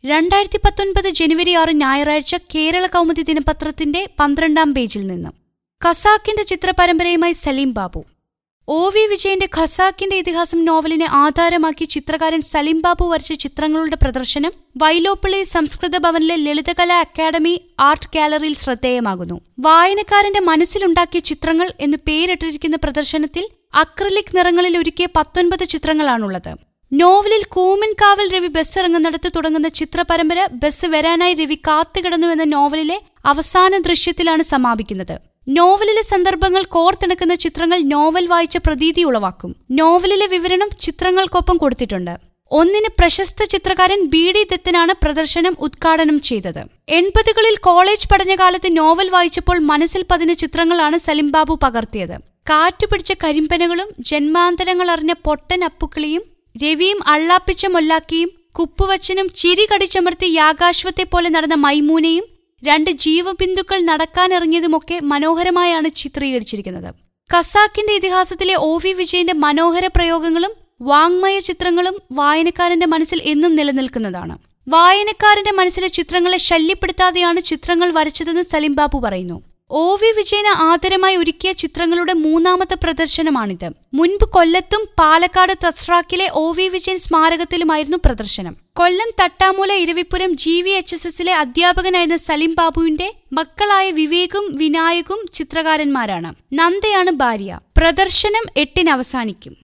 രണ്ടായിരത്തി പത്തൊൻപത് ജനുവരി ആറ് ഞായറാഴ്ച കേരള കൗമുദി ദിനപത്രത്തിന്റെ പന്ത്രണ്ടാം പേജിൽ നിന്ന് ഖസാക്കിന്റെ ചിത്രപരമ്പരയുമായി സലീം ബാബു ഒ വി വിജയന്റെ ഖസാക്കിന്റെ ഇതിഹാസം നോവലിനെ ആധാരമാക്കി ചിത്രകാരൻ സലീം ബാബു വരച്ച ചിത്രങ്ങളുടെ പ്രദർശനം വൈലോപ്പിള്ളി സംസ്കൃത ഭവനിലെ ലളിതകലാ അക്കാദമി ആർട്ട് ഗാലറിയിൽ ശ്രദ്ധേയമാകുന്നു വായനക്കാരന്റെ മനസ്സിലുണ്ടാക്കിയ ചിത്രങ്ങൾ എന്ന് പേരിട്ടിരിക്കുന്ന പ്രദർശനത്തിൽ അക്രലിക് നിറങ്ങളിൽ ഒരുക്കിയ പത്തൊൻപത് ചിത്രങ്ങളാണുള്ളത് നോവലിൽ കൂമൻകാവൽ രവി ബസ് ഇറങ്ങുന്നിടത്ത് തുടങ്ങുന്ന ചിത്രപരമ്പര ബസ് വരാനായി രവി കാത്തുകിടന്നു എന്ന നോവലിലെ അവസാന ദൃശ്യത്തിലാണ് സമാപിക്കുന്നത് നോവലിലെ സന്ദർഭങ്ങൾ കോർത്തിണക്കുന്ന ചിത്രങ്ങൾ നോവൽ വായിച്ച പ്രതീതി ഉളവാക്കും നോവലിലെ വിവരണം ചിത്രങ്ങൾക്കൊപ്പം കൊടുത്തിട്ടുണ്ട് ഒന്നിന് പ്രശസ്ത ചിത്രകാരൻ ബി ഡി ദത്തനാണ് പ്രദർശനം ഉദ്ഘാടനം ചെയ്തത് എൺപതുകളിൽ കോളേജ് പഠനകാലത്ത് നോവൽ വായിച്ചപ്പോൾ മനസ്സിൽ പതിന ചിത്രങ്ങളാണ് സലിം ബാബു പകർത്തിയത് കാറ്റുപിടിച്ച കരിമ്പനകളും ജന്മാന്തരങ്ങൾ അറിഞ്ഞ പൊട്ടൻ അപ്പുക്കിളിയും രവിയും അള്ളാപ്പിച്ച മൊല്ലാക്കിയും കുപ്പുവച്ചനും ചിരി കടിച്ചമർത്തി യാഗാശ്വത്തെ പോലെ നടന്ന മൈമൂനയും രണ്ട് ജീവബിന്ദുക്കൾ നടക്കാനിറങ്ങിയതുമൊക്കെ മനോഹരമായാണ് ചിത്രീകരിച്ചിരിക്കുന്നത് ഖസാക്കിന്റെ ഇതിഹാസത്തിലെ ഒ വി വിജയന്റെ മനോഹര പ്രയോഗങ്ങളും വാങ്മയ ചിത്രങ്ങളും വായനക്കാരന്റെ മനസ്സിൽ എന്നും നിലനിൽക്കുന്നതാണ് വായനക്കാരന്റെ മനസ്സിലെ ചിത്രങ്ങളെ ശല്യപ്പെടുത്താതെയാണ് ചിത്രങ്ങൾ വരച്ചതെന്ന് സലിം ബാബു പറയുന്നു ഒ വി വിജയന് ആദരമായി ഒരുക്കിയ ചിത്രങ്ങളുടെ മൂന്നാമത്തെ പ്രദർശനമാണിത് മുൻപ് കൊല്ലത്തും പാലക്കാട് തസ്രാക്കിലെ ഒ വി വിജയൻ സ്മാരകത്തിലുമായിരുന്നു പ്രദർശനം Kollam Thattamoola Eravipuram G V H S എസിലെ അധ്യാപകനായിരുന്ന സലിം ബാബുവിന്റെ മക്കളായ വിവേകും വിനായകും ചിത്രകാരന്മാരാണ് നന്ദയാണ് ഭാര്യ പ്രദർശനം എട്ടിന് അവസാനിക്കും